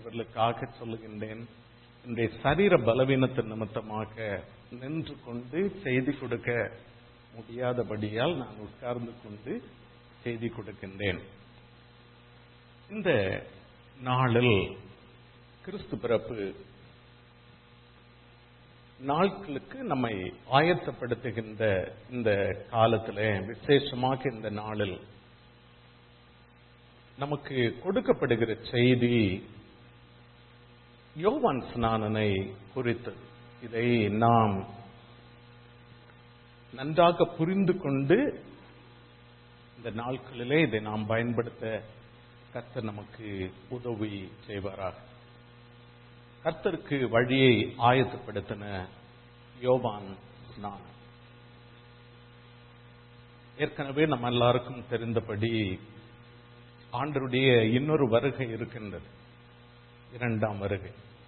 இவர்களுக்காக சொல்லுகின்றேன் என்னுடைய சரீர பலவீனத்தின் நிமித்தமாக நின்று கொண்டு செய்தி கொடுக்க முடியாதபடியால் நான் உட்கார்ந்து கொண்டு செய்தி கொடுக்கின்றேன் இந்த நாளில் கிறிஸ்து பிறப்பு நாட்களுக்கு நம்மை ஆயத்தப்படுத்துகின்ற இந்த காலத்தில் விசேஷமாக இந்த நாளில் நமக்கு கொடுக்கப்படுகிற செய்தி யோவான் ஸ்நானனை குறித்து இதை நாம் நன்றாக புரிந்து கொண்டு இந்த நாட்களிலே இதை நாம் பயன்படுத்த கர்த்தர் நமக்கு உதவி செய்வாராக கர்த்தருக்கு வழியை ஆயத்தப்படுத்தின யோவான் ஸ்நானம் ஏற்கனவே நம்ம எல்லாருக்கும் தெரிந்தபடி ஆண்டருடைய இன்னொரு வருகை இருக்கின்றது இரண்டாம் வருகை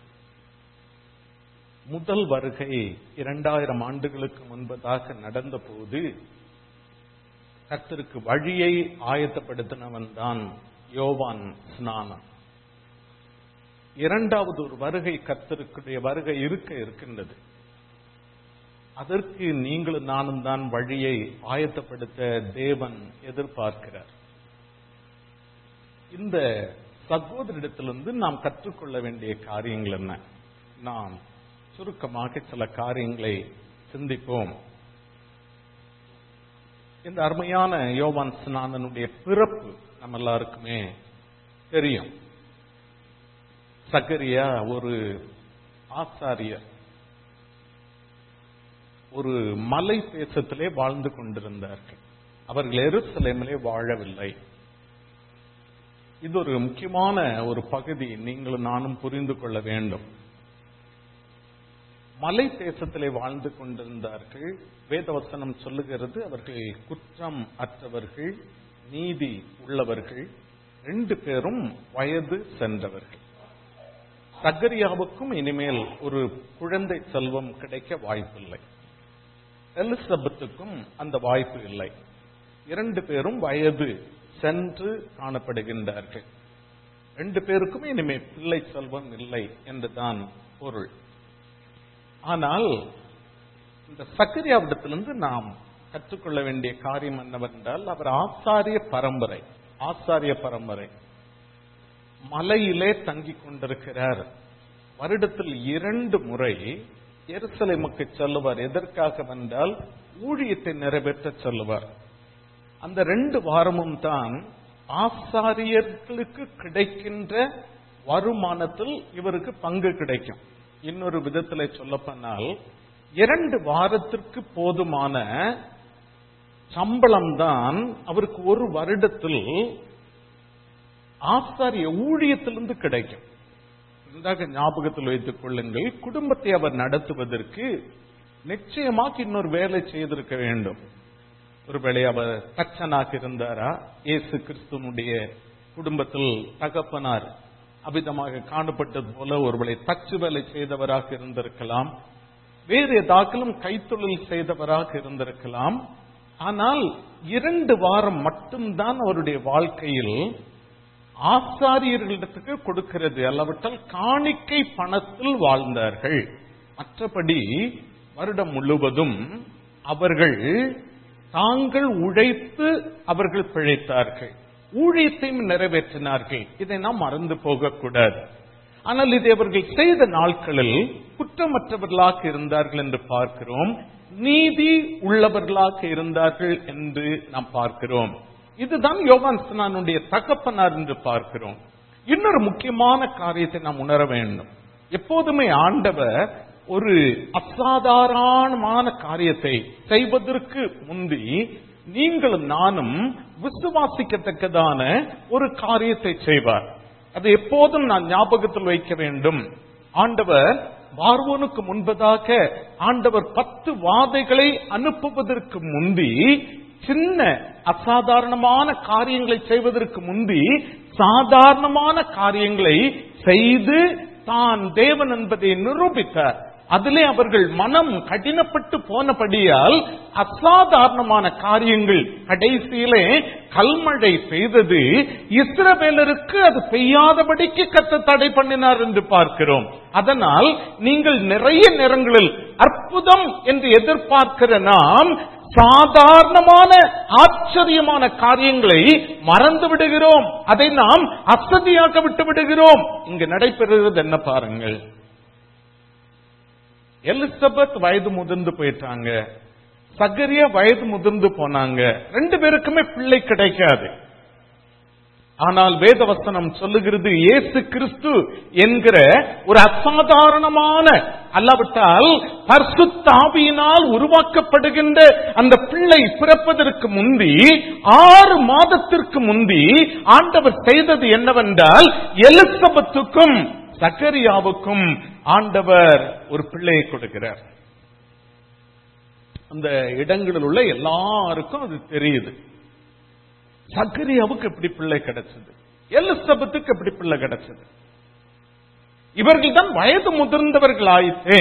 முதல் வருகை இரண்டாயிரம் ஆண்டுகளுக்கு முன்பதாக நடந்தபோது கர்த்தருக்கு வழியை ஆயத்தப்படுத்தினவன் தான் யோவான் ஸ்நானம் இரண்டாவது ஒரு வருகை கர்த்தருக்குடைய வருகை இருக்க இருக்கின்றது அதற்கு நீங்களும் நானும் தான் வழியை ஆயத்தப்படுத்த தேவன் எதிர்பார்க்கிறார் இந்த சகோதரிடத்திலிருந்து நாம் கற்றுக்கொள்ள வேண்டிய காரியங்கள் என்ன நாம் சுருக்கமாக சில காரியங்களை சிந்திப்போம் இந்த அருமையான யோவான் ஸ்நானனுடைய பிறப்பு நம்ம எல்லாருக்குமே தெரியும் சக்கரியா ஒரு ஆசாரியர் ஒரு மலை தேசத்திலே வாழ்ந்து கொண்டிருந்தார்கள் அவர்கள் எருசலேமிலே வாழவில்லை இது ஒரு முக்கியமான ஒரு பகுதி நீங்களும் நானும் புரிந்து கொள்ள வேண்டும் மலை தேசத்திலே வாழ்ந்து கொண்டிருந்தார்கள் வேதவசனம் சொல்லுகிறது அவர்கள் குற்றம் அற்றவர்கள் நீதி உள்ளவர்கள் ரெண்டு பேரும் வயது சென்றவர்கள் சகரியாவுக்கும் இனிமேல் ஒரு குழந்தை செல்வம் கிடைக்க வாய்ப்பில்லை எலிசபெத்துக்கும் அந்த வாய்ப்பு இல்லை இரண்டு பேரும் வயது சென்று காணப்படுகின்றார்கள் ரெண்டு பேருக்கும் இனிமே பிள்ளை செல்வம் இல்லை என்றுதான் பொருள் ஆனால் இந்த சக்கரியாவிடத்திலிருந்து நாம் கற்றுக்கொள்ள வேண்டிய காரியம் என்னவென்றால் அவர் ஆசாரிய பரம்பரை ஆசாரிய பரம்பரை மலையிலே தங்கிக் கொண்டிருக்கிறார் வருடத்தில் இரண்டு முறை எருசலேமுக்கு செல்லுவார் எதற்காக வந்தால் ஊழியத்தை நிறைவேற்ற செல்லுவார் அந்த ரெண்டு வாரமும் தான் ஆசாரியர்களுக்கு கிடைக்கின்ற வருமானத்தில் இவருக்கு பங்கு கிடைக்கும் இன்னொரு விதத்தில் சொல்லப்போனால் இரண்டு வாரத்திற்கு போதுமான சம்பளம் தான் அவருக்கு ஒரு வருடத்தில் ஆசாரிய ஊழியத்திலிருந்து கிடைக்கும் நன்றாக ஞாபகத்தில் வைத்துக் கொள்ளுங்கள் குடும்பத்தை அவர் நடத்துவதற்கு நிச்சயமாக இன்னொரு வேலை செய்திருக்க வேண்டும் ஒருவேளை அவர் தச்சனாக இருந்தாரா இயேசு கிறிஸ்துவனுடைய குடும்பத்தில் தகப்பனார் அபிதமாக காணப்பட்டது போல ஒருவேளை தச்சு வேலை செய்தவராக இருந்திருக்கலாம் வேறு ஏதாக்கிலும் கைத்தொழில் செய்தவராக இருந்திருக்கலாம் ஆனால் இரண்டு வாரம் மட்டும்தான் அவருடைய வாழ்க்கையில் ஆசாரியர்களிடத்துக்கு கொடுக்கிறது அல்லவற்றால் காணிக்கை பணத்தில் வாழ்ந்தார்கள் மற்றபடி வருடம் முழுவதும் அவர்கள் தாங்கள் உழைத்து அவர்கள் பிழைத்தார்கள் ஊழியத்தையும் நிறைவேற்றினார்கள் இதை நாம் மறந்து போகக்கூடாது ஆனால் இதை அவர்கள் செய்த நாட்களில் குற்றமற்றவர்களாக இருந்தார்கள் என்று பார்க்கிறோம் நீதி உள்ளவர்களாக இருந்தார்கள் என்று நாம் பார்க்கிறோம் இதுதான் யோகான் ஸ்நானுடைய தகப்பனார் என்று பார்க்கிறோம் இன்னொரு முக்கியமான காரியத்தை நாம் உணர வேண்டும் எப்போதுமே ஆண்டவர் ஒரு அசாதாரணமான காரியத்தை செய்வதற்கு முந்தி நீங்களும் நானும் விசுவாசிக்கத்தக்கதான ஒரு காரியத்தை செய்வார் அதை எப்போதும் நான் ஞாபகத்தில் வைக்க வேண்டும் ஆண்டவர் பார்வோனுக்கு முன்பதாக ஆண்டவர் பத்து வாதைகளை அனுப்புவதற்கு முந்தி சின்ன அசாதாரணமான காரியங்களை செய்வதற்கு முந்தி சாதாரணமான காரியங்களை செய்து தான் தேவன் என்பதை நிரூபித்தார் அதிலே அவர்கள் மனம் கடினப்பட்டு போனபடியால் அசாதாரணமான காரியங்கள் கடைசியிலே கல்மழை பெய்தது இஸ்ரவேலருக்கு அது பெய்யாதபடிக்கு கத்த தடை பண்ணினார் என்று பார்க்கிறோம் அதனால் நீங்கள் நிறைய நேரங்களில் அற்புதம் என்று எதிர்பார்க்கிற நாம் சாதாரணமான ஆச்சரியமான காரியங்களை மறந்து விடுகிறோம் அதை நாம் அசதியாக விட்டு விடுகிறோம் இங்கு நடைபெறுகிறது என்ன பாருங்கள் எலிசபெத் வயது முதிர்ந்து போயிட்டாங்க சகரியா வயது முதிர்ந்து போனாங்க ரெண்டு பேருக்குமே பிள்ளை கிடைக்காது ஆனால் வேதவசனம் சொல்லுகிறது இயேசு கிறிஸ்து என்கிற ஒரு அசாதாரணமான அல்லாவிட்டால் பர்சுத்தாவியினால் உருவாக்கப்படுகின்ற அந்த பிள்ளை பிறப்பதற்கு முந்தி ஆறு மாதத்திற்கு முந்தி ஆண்டவர் செய்தது என்னவென்றால் எலிசபெத்துக்கும் சக்கரியாவுக்கும் ஆண்டவர் ஒரு பிள்ளையை கொடுக்கிறார் அந்த இடங்களில் உள்ள எல்லாருக்கும் அது தெரியுது சக்கரியாவுக்கு எப்படி பிள்ளை கிடைச்சது எலிசபெத்துக்கு எப்படி பிள்ளை கிடைச்சது இவர்கள் தான் வயது முதிர்ந்தவர்கள் ஆயிற்றே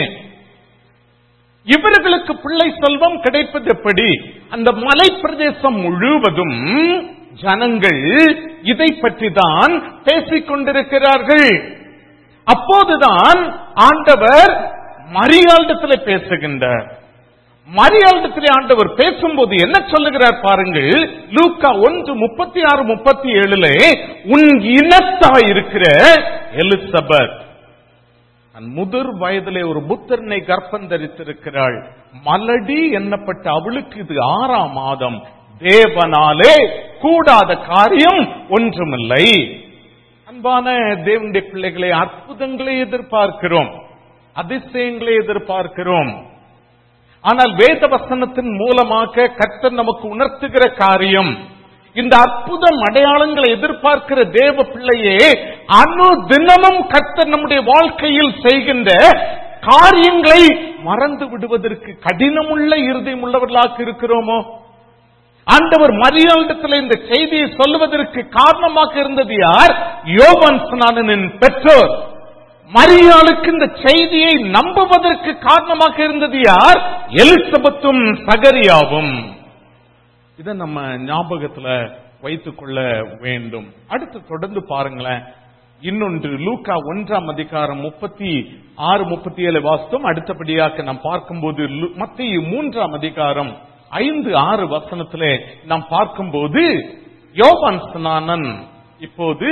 இவர்களுக்கு பிள்ளை செல்வம் கிடைப்பது எப்படி அந்த மலை பிரதேசம் முழுவதும் ஜனங்கள் இதை பற்றி தான் பேசிக் கொண்டிருக்கிறார்கள் அப்போதுதான் ஆண்டவர் மரியாளிடத்தில் பேசுகின்றார் மரியாளிடத்திலே ஆண்டவர் பேசும்போது என்ன சொல்லுகிறார் பாருங்கள் லூக்கா ஒன்று முப்பத்தி ஆறு முப்பத்தி ஏழுல உன் இனத்தாய் இருக்கிற எலிசபெத் தன் முதிர் வயதிலே ஒரு புத்தரனை கர்ப்பம் தரித்திருக்கிறாள் மலடி எண்ணப்பட்ட அவளுக்கு இது ஆறாம் மாதம் தேவனாலே கூடாத காரியம் ஒன்றுமில்லை அன்பான தேவனுடைய பிள்ளைகளை அற்புதங்களை எதிர்பார்க்கிறோம் அதிசயங்களை எதிர்பார்க்கிறோம் ஆனால் வேத வசனத்தின் மூலமாக கர்த்தர் நமக்கு உணர்த்துகிற காரியம் இந்த அற்புதம் அடையாளங்களை எதிர்பார்க்கிற தேவ பிள்ளையே அணு தினமும் கர்த்தர் நம்முடைய வாழ்க்கையில் செய்கின்ற காரியங்களை மறந்து விடுவதற்கு கடினமுள்ள இருதயம் உள்ளவர்களாக இருக்கிறோமோ ஆண்டவர் மரியாளிடத்தில் இந்த செய்தியை சொல்லுவதற்கு காரணமாக இருந்தது யார் யோவன் ஸ்நானனின் பெற்றோர் மரியாளுக்கு இந்த செய்தியை நம்புவதற்கு காரணமாக இருந்தது யார் எலிசபெத்தும் சகரியாவும் இதை நம்ம ஞாபகத்துல வைத்துக் கொள்ள வேண்டும் அடுத்து தொடர்ந்து பாருங்களேன் இன்னொன்று லூக்கா ஒன்றாம் அதிகாரம் முப்பத்தி ஆறு முப்பத்தி ஏழு வாஸ்தம் அடுத்தபடியாக நாம் பார்க்கும்போது மத்திய மூன்றாம் அதிகாரம் ஐந்து ஆறு வசனத்திலே நாம் பார்க்கும்போது யோவான் ஸ்நானன் இப்போது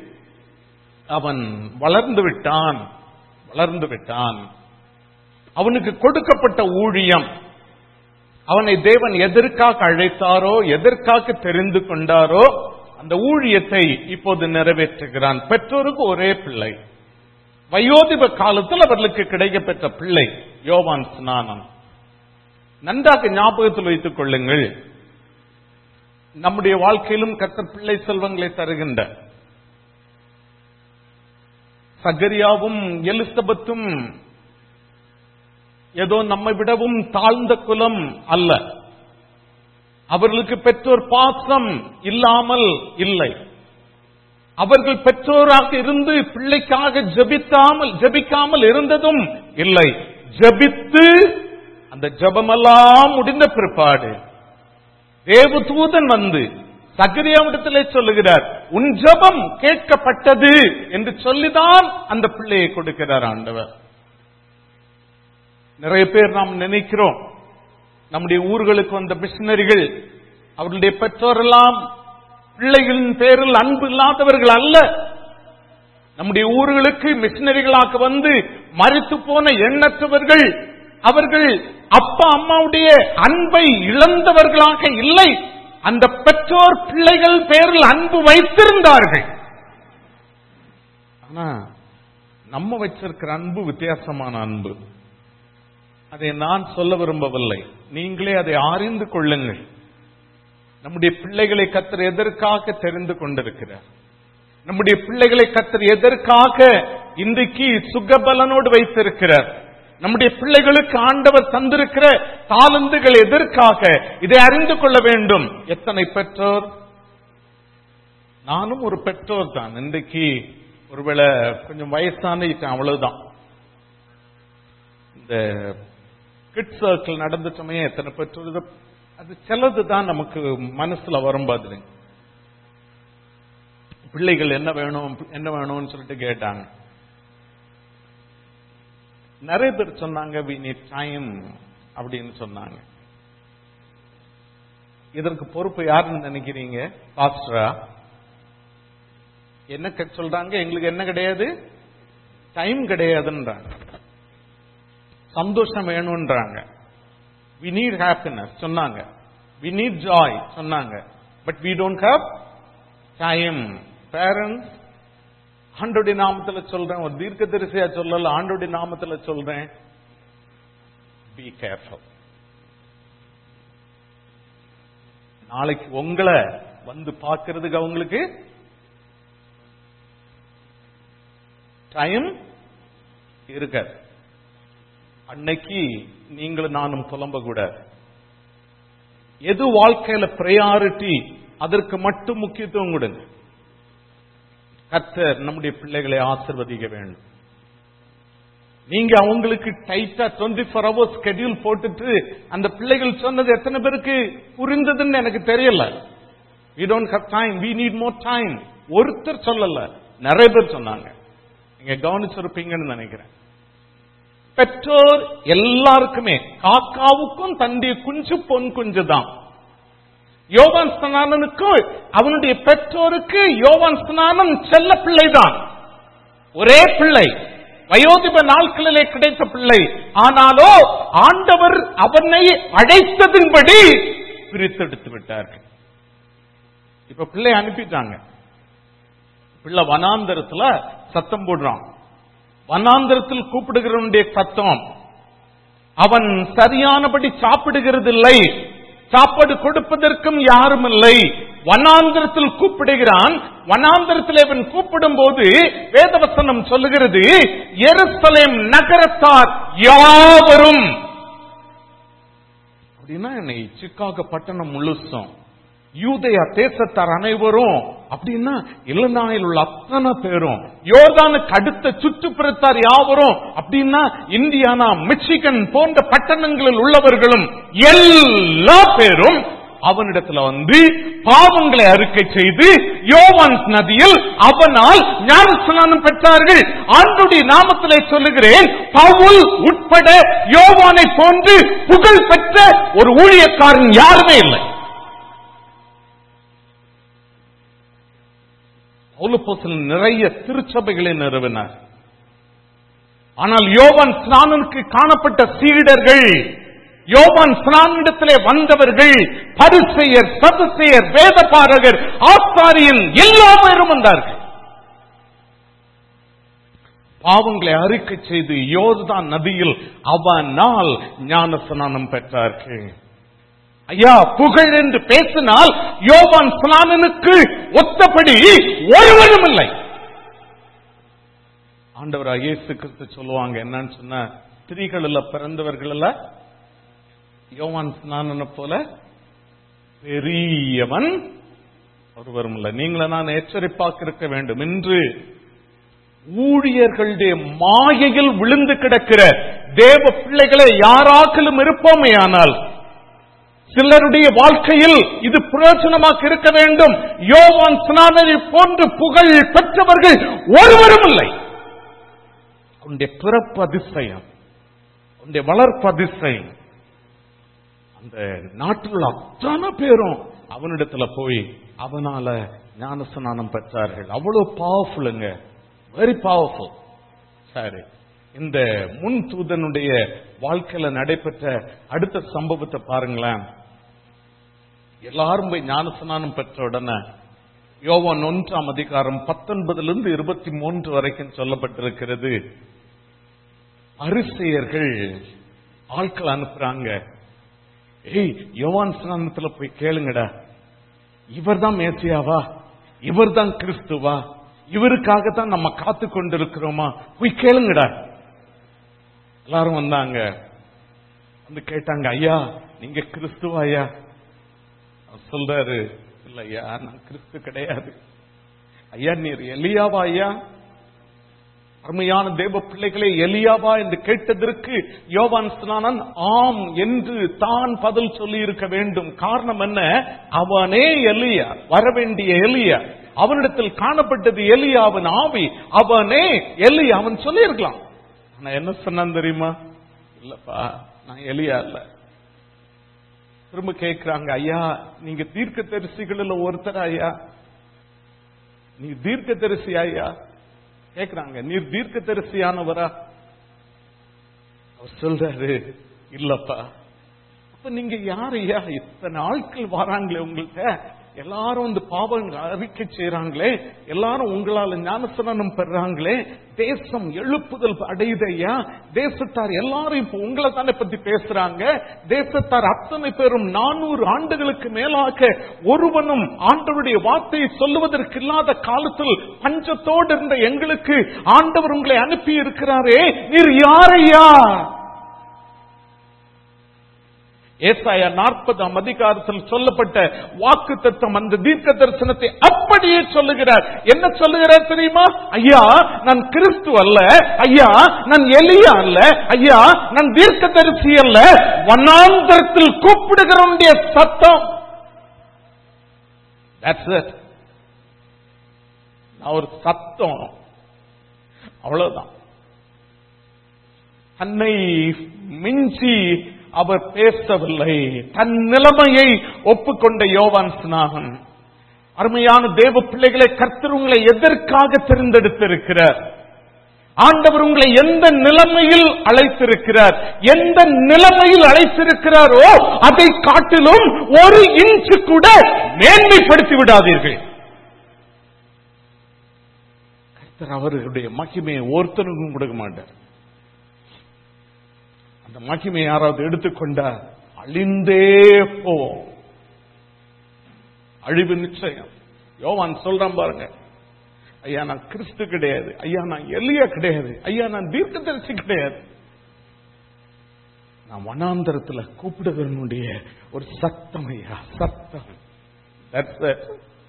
அவன் வளர்ந்து விட்டான் வளர்ந்து விட்டான் அவனுக்கு கொடுக்கப்பட்ட ஊழியம் அவனை தேவன் எதற்காக அழைத்தாரோ எதற்காக தெரிந்து கொண்டாரோ அந்த ஊழியத்தை இப்போது நிறைவேற்றுகிறான் பெற்றோருக்கு ஒரே பிள்ளை வயோதிப காலத்தில் அவர்களுக்கு கிடைக்கப்பெற்ற பிள்ளை யோவான் ஸ்நானம் நன்றாக ஞாபகத்தில் வைத்துக் கொள்ளுங்கள் நம்முடைய வாழ்க்கையிலும் கத்தர் பிள்ளை செல்வங்களை தருகின்ற சகரியாவும் எலிசபெத்தும் ஏதோ நம்மை விடவும் தாழ்ந்த குலம் அல்ல அவர்களுக்கு பெற்றோர் பாசம் இல்லாமல் இல்லை அவர்கள் பெற்றோராக இருந்து பிள்ளைக்காக ஜபித்தாமல் ஜபிக்காமல் இருந்ததும் இல்லை ஜபித்து அந்த ஜபமெல்லாம் முடிந்த பிற்பாடு தேவதூதன் வந்து சகரியாவிடத்திலே சொல்லுகிறார் உன் ஜபம் கேட்கப்பட்டது என்று சொல்லிதான் அந்த பிள்ளையை கொடுக்கிறார் ஆண்டவர் நிறைய பேர் நாம் நினைக்கிறோம் நம்முடைய ஊர்களுக்கு வந்த மிஷினரிகள் அவர்களுடைய பெற்றோரெல்லாம் பிள்ளைகளின் பேரில் அன்பு இல்லாதவர்கள் அல்ல நம்முடைய ஊர்களுக்கு மிஷினரிகளாக வந்து மறித்து போன எண்ணற்றவர்கள் அவர்கள் அப்பா அம்மாவுடைய அன்பை இழந்தவர்களாக இல்லை அந்த பெற்றோர் பிள்ளைகள் பேரில் அன்பு வைத்திருந்தார்கள் ஆனா நம்ம வச்சிருக்கிற அன்பு வித்தியாசமான அன்பு அதை நான் சொல்ல விரும்பவில்லை நீங்களே அதை அறிந்து கொள்ளுங்கள் நம்முடைய பிள்ளைகளை கத்தர் எதற்காக தெரிந்து கொண்டிருக்கிறார் நம்முடைய பிள்ளைகளை கத்தர் எதற்காக இன்றைக்கு சுகபலனோடு வைத்திருக்கிறார் நம்முடைய பிள்ளைகளுக்கு ஆண்டவர் தந்திருக்கிற தாளந்துகள் எதற்காக இதை அறிந்து கொள்ள வேண்டும் எத்தனை பெற்றோர் நானும் ஒரு பெற்றோர் தான் இன்றைக்கு ஒருவேளை கொஞ்சம் வயசான அவ்வளவுதான் இந்த கிட் சர்க்கிள் நடந்த சமயம் எத்தனை பெற்றோர் அது சிலது தான் நமக்கு மனசுல வரும் பாருங்க பிள்ளைகள் என்ன வேணும் என்ன வேணும்னு சொல்லிட்டு கேட்டாங்க நிறைய பேர் சொன்னாங்க வி நீட் டைம் அப்படின்னு சொன்னாங்க இதற்கு பொறுப்பு யாருன்னு நினைக்கிறீங்க பாஸ்டரா என்ன க- சொல்றாங்க எங்களுக்கு என்ன கிடையாது டைம் கிடையாதுன்றாங்க சந்தோஷம் வேணும்ன்றாங்க வி நீட் ஹாப்பினஸ் சொன்னாங்க வி நீட் ஜாய் சொன்னாங்க but we don't have time parents ஆண்டோடைய நாமத்துல சொல்றேன் ஒரு தீர்க்க தரிசியா சொல்லல ஆண்டோடைய நாமத்துல சொல்றேன் பி கேர்ஃபுல் நாளைக்கு உங்களை வந்து பார்க்கிறதுக்கு அவங்களுக்கு டைம் இருக்காது அன்னைக்கு நீங்களும் நானும் புலம்ப கூடாது எது வாழ்க்கையில பிரையாரிட்டி அதற்கு மட்டும் முக்கியத்துவம் கொடுங்க கர்த்தர் நம்முடைய பிள்ளைகளை ஆசிர்வதிக்க வேண்டும் நீங்க அவங்களுக்கு டைட்டா டுவெண்ட்டி ஃபோர் ஹவர்ஸ் ஸ்கெடியூல் போட்டுட்டு அந்த பிள்ளைகள் சொன்னது எத்தனை பேருக்கு புரிந்ததுன்னு எனக்கு தெரியல we don't have time we need more time ஒருத்தர் சொல்லல நிறைய பேர் சொன்னாங்க நீங்க கவனிச்சிருப்பீங்கன்னு நினைக்கிறேன் பெற்றோர் எல்லாருக்குமே காக்காவுக்கும் தன்னுடைய குஞ்சு பொன் குஞ்சு தான் யோவான் ஸ்நானனுக்கும் அவனுடைய பெற்றோருக்கு யோவான் ஸ்நானன் செல்ல பிள்ளைதான் ஒரே பிள்ளை வயோதிப நாட்களிலே கிடைத்த பிள்ளை ஆனாலோ ஆண்டவர் அவனை அழைத்ததின்படி பிரித்தெடுத்து விட்டார்கள் இப்ப பிள்ளை அனுப்பிட்டாங்க பிள்ளை வனாந்தரத்துல சத்தம் போடுறான் வனாந்தரத்தில் கூப்பிடுகிறவனுடைய சத்தம் அவன் சரியானபடி சாப்பிடுகிறதில்லை சாப்பாடு கொடுப்பதற்கும் யாரும் இல்லை வனாந்திரத்தில் கூப்பிடுகிறான் வனாந்திரத்தில் அவன் கூப்பிடும் போது வேதவசனம் சொல்லுகிறது எருசலேம் நகரத்தார் யாவரும் அப்படின்னா என்னை சிக்காக பட்டணம் முழுசும் யூதயா தேசத்தார் அனைவரும் அப்படின்னா இல்லநாயில் உள்ள அத்தனை பேரும் யோர்தானுக்கு அடுத்த சுற்றுப்புறத்தார் யாவரும் அப்படின்னா இந்தியானா மிச்சிகன் போன்ற பட்டணங்களில் உள்ளவர்களும் எல்லா பேரும் அவனிடத்துல வந்து பாவங்களை அறிக்கை செய்து யோவான் நதியில் அவனால் ஞானஸ்நானம் பெற்றார்கள் ஆண்டுடைய நாமத்திலே சொல்லுகிறேன் பவுல் உட்பட யோவானை போன்று புகழ் பெற்ற ஒரு ஊழியக்காரன் யாருமே இல்லை பௌலப்போஸ்தலன் நிறைய திருச்சபைகளை நிறுவினார் ஆனால் யோவான் ஸ்நானனுக்கு காணப்பட்ட சீடர்கள் யோவான் ஸ்நானிடத்திலே வந்தவர்கள் பரிசெயர் சதுசெயர் வேதபாரகர் ஆசாரியன் எல்லா பேரும் வந்தார்கள் பாவங்களை அறிக்கை செய்து யோர்தான் நதியில் அவனால் ஞான ஸ்நானம் பெற்றார்கள் ஐயா புகழ் என்று பேசினால் யோவான் ஸ்நானனுக்கு ஒத்தபடி ஒருவரும் இல்லை ஆண்டவர் இயேசு கிறிஸ்து சொல்லுவாங்க என்னன்னு சொன்ன ஸ்திரீகளில் பிறந்தவர்கள் யோவான் ஸ்நானனை போல பெரியவன் ஒருவரும் இல்லை நீங்கள நான் எச்சரிப்பாக்க இருக்க வேண்டும் இன்று ஊழியர்களுடைய மாயையில் விழுந்து கிடக்கிற தேவ பிள்ளைகளை யாராக்கிலும் இருப்போமே ஆனால் சிலருடைய வாழ்க்கையில் இது பிரயோஜனமாக இருக்க வேண்டும் யோவான் ஸ்நானரை போன்று புகழ் பெற்றவர்கள் ஒருவரும் இல்லை உன்னுடைய பிறப்பு அதிசயம் உன்னுடைய வளர்ப்பு அதிசயம் அந்த நாட்டில் உள்ள அத்தனை பேரும் அவனிடத்துல போய் அவனால ஞானஸ்நானம் பெற்றார்கள் அவ்வளவு பவர்ஃபுல்லுங்க வெரி பவர்ஃபுல் சரி இந்த முன் தூதனுடைய வாழ்க்கையில நடைபெற்ற அடுத்த சம்பவத்தை பாருங்களேன் எல்லாரும் போய் ஞானஸ்நானம் பெற்ற உடனே யோவான் ஒன்றாம் அதிகாரம் பத்தொன்பதிலிருந்து இருபத்தி மூன்று வரைக்கும் சொல்லப்பட்டிருக்கிறது அரிசெயர்கள் ஆட்கள் அனுப்புறாங்க ஏய் யோவான் ஸ்நானத்துல போய் கேளுங்கடா இவர்தான் மேசியாவா இவர்தான் கிறிஸ்துவா இவருக்காகத்தான் நம்ம காத்து கொண்டிருக்கிறோமா போய் கேளுங்கடா எல்லாரும் வந்தாங்க வந்து கேட்டாங்க ஐயா நீங்க கிறிஸ்துவா ஐயா அவர் சொல்றாரு இல்ல ஐயா நான் கிறிஸ்து கிடையாது ஐயா நீர் எலியாவா ஐயா அருமையான தேவ பிள்ளைகளே எலியாவா என்று கேட்டதற்கு யோவான் ஸ்நானன் ஆம் என்று தான் பதில் சொல்லி இருக்க வேண்டும் காரணம் என்ன அவனே எலியா வரவேண்டிய எலியா அவனிடத்தில் காணப்பட்டது எலியாவின் ஆவி அவனே எலி அவன் சொல்லியிருக்கலாம் ஆனா என்ன சொன்னான் தெரியுமா இல்லப்பா நான் எலியா இல்ல திரும்ப கேட்கிறாங்க ஐயா நீங்க தீர்க்க தரிசிகளில் ஒருத்தர் ஐயா நீ தீர்க்க தரிசி ஐயா கேக்குறாங்க நீர் தீர்க்க தரிசியானவரா அவர் சொல்றாரு இல்லப்பா அப்ப நீங்க யார் ஐயா இத்தனை ஆட்கள் வராங்களே உங்கள்ட்ட எல்லாரும் இந்த பாவம் அறிக்கை செய்யறாங்களே எல்லாரும் உங்களால ஞானஸ்நானம் பெறாங்களே தேசம் எழுப்புதல் அடையுது ஐயா தேசத்தார் எல்லாரும் இப்ப உங்களை தானே பத்தி பேசுறாங்க தேசத்தார் அத்தனை பேரும் நானூறு ஆண்டுகளுக்கு மேலாக ஒருவனும் ஆண்டவருடைய வார்த்தையை சொல்லுவதற்கு இல்லாத காலத்தில் பஞ்சத்தோடு இருந்த எங்களுக்கு ஆண்டவர் உங்களை அனுப்பி இருக்கிறாரே நீர் யாரையா ஏசாயா நாற்பதாம் அதிகாரத்தில் சொல்லப்பட்ட வாக்கு தத்துவம் அந்த தீர்க்க தரிசனத்தை அப்படியே சொல்லுகிறார் என்ன சொல்லுகிறார் தெரியுமா ஐயா நான் கிறிஸ்து அல்ல ஐயா நான் எலியா அல்ல ஐயா நான் தீர்க்க தரிசி அல்ல வனாந்தரத்தில் கூப்பிடுகிறவனுடைய சத்தம் That's it. நான் ஒரு சத்தம் அவ்வளவுதான் தன்னை மிஞ்சி அவர் பேசவில்லை தன் நிலைமையை ஒப்புக்கொண்ட யோவான் ஸ்நாகன் அருமையான தேவ பிள்ளைகளை கர்த்தர் உங்களை எதற்காக தெரிந்தெடுத்திருக்கிறார் ஆண்டவர் உங்களை எந்த நிலைமையில் அழைத்திருக்கிறார் எந்த நிலைமையில் அழைத்திருக்கிறாரோ அதை காட்டிலும் ஒரு இன்ச்சு கூட மேன்மைப்படுத்தி விடாதீர்கள் கர்த்தர் அவர்களுடைய மகிமையை ஒருத்தனுக்கும் கொடுக்க மாட்டார் அந்த மகிமை யாராவது எடுத்துக்கொண்டா அழிந்தே போவோம் அழிவு நிச்சயம் யோவான் சொல்றான் பாருங்க ஐயா நான் கிறிஸ்து கிடையாது ஐயா நான் எலியா கிடையாது ஐயா நான் தீர்க்கதரிசி கிடையாது நான் வனாந்தரத்துல கூப்பிடுவனுடைய ஒரு சத்தம் ஐயா சத்தம் That's it.